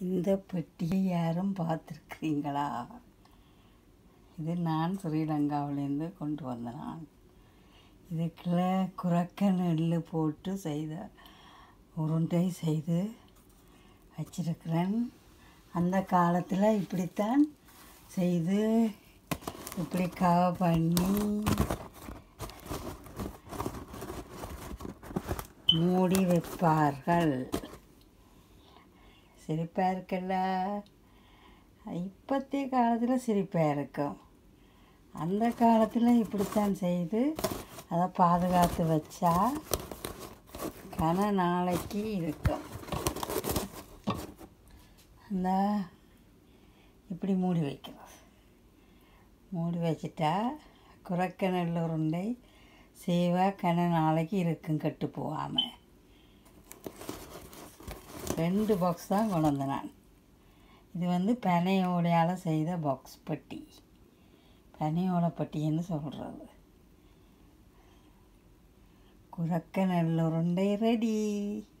இந்த பெட்டியை யாரும் பார்த்துருக்கிறீங்களா இது நான் ஸ்ரீலங்காவிலேருந்து கொண்டு வந்த நான் இதுக்குள்ள குரக்க நெல் போட்டு செய்த உருண்டை செய்து வச்சிருக்கிறேன் அந்த காலத்தில் இப்படித்தான் செய்து இப்படி கவ பண்ணி மூடி வைப்பார்கள் சிரிப்பாக இருக்குல்ல இப்போத்தைய காலத்தில் சிரிப்பாக இருக்கும் அந்த காலத்தில் இப்படித்தான் செய்து அதை பாதுகாத்து வச்சா கன நாளைக்கு இருக்கும் அந்த இப்படி மூடி வைக்கிறது மூடி வச்சிட்டா குரக்க நெல் உருண்டை சேவா கன நாளைக்கு இருக்கும் கெட்டு போகாமல் ரெண்டு பாக்ஸ் தான் கொண்டு வந்தேன் நான் இது வந்து பனையோலையால் செய்த பாக்ஸ் பட்டி பனையோலை பட்டின்னு சொல்கிறது குரக்க நெல் உருண்டை ரெடி